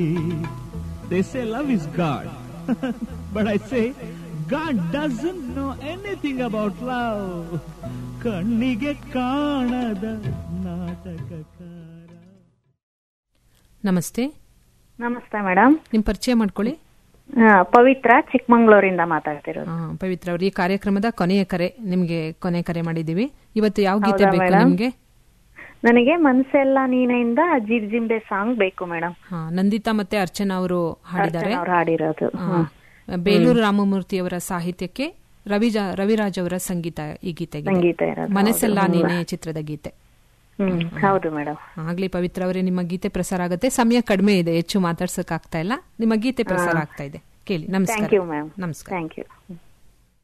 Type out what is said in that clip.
They say love is God. but I say God doesn't know anything about love. ಕಣ್ಣಿಗೆ ಕಾಣದ ನಾಟಕಕಾರ ನಮಸ್ತೆ ನಮಸ್ತೆ madam ನಿಮ್ ಪರಿಚಯ ಮಾಡ್ಕೊಳ್ಳಿ ಪವಿತ್ರ ಚಿಕ್ಕಮಂಗ್ಳೂರಿಂದ ಮಾತಾಡ್ತಿರೋದು ಆ, ಪವಿತ್ರ ಅವ್ರ ಈ ಕಾರ್ಯಕ್ರಮದ ಕೊನೆಯ ಕರೆ ನಿಮ್ಗೆ ಕೊನೆ ಕರೆ ಮಾಡಿದೀವಿ ಇವತ್ತು ಯಾವ ಗೀತೆ ಹೌದಾ ಬೇಕು madam? ನಿಮ್ಗೆ ನನಗೆ ಮನ್ಸೆಲ್ಲ ನೀನೆಯಿಂದ ಜಿಮ್ ಜಿಂಬೆ ಸಾಂಗ್ ಬೇಕು ಮೇಡಮ್ ಹಾ, ನಂದಿತಾ ಮತ್ತೆ ಅರ್ಚನಾ ಅವರು ಹಾಡಿದ್ದಾರೆ ಅವ್ರು ಹಾಡಿರೋದು ಆ, ಬೇಲೂರು ರಾಮಮೂರ್ತಿ ಅವರ ಸಾಹಿತ್ಯಕ್ಕೆ ರವಿಜ ರವಿರಾಜ್ ಅವರ ಸಂಗೀತ ಈ ಗೀತೆಗೆ ಸಂಗೀತ ಇರೋದು ಮನಸ್ಸೆಲ್ಲ ನೀನೆ ಚಿತ್ರದ ಗೀತೆ ಹ್ಮ್ ಹೌದು ಮೇಡಮ್ ಆಗ್ಲಿ ಪವಿತ್ರ ಅವರೇ ನಿಮ್ಮ ಗೀತೆ ಪ್ರಸಾರ ಆಗುತ್ತೆ ಸಮಯ ಕಡಿಮೆ ಇದೆ ಹೆಚ್ಚು ಮಾತಾಡ್ಸಕ್ ಆಗ್ತಾ ಇಲ್ಲ ನಿಮ್ಮ ಗೀತೆ ಪ್ರಸಾರ ಆಗ್ತಾ ಇದೆ ಕೇಳಿ ನಮಸ್ಕಾರ ಥ್ಯಾಂಕ್ ಯು ಮ್ಯಾಮ್ ನಮಸ್ಕಾರ ಥ್ಯಾಂಕ್ ಯು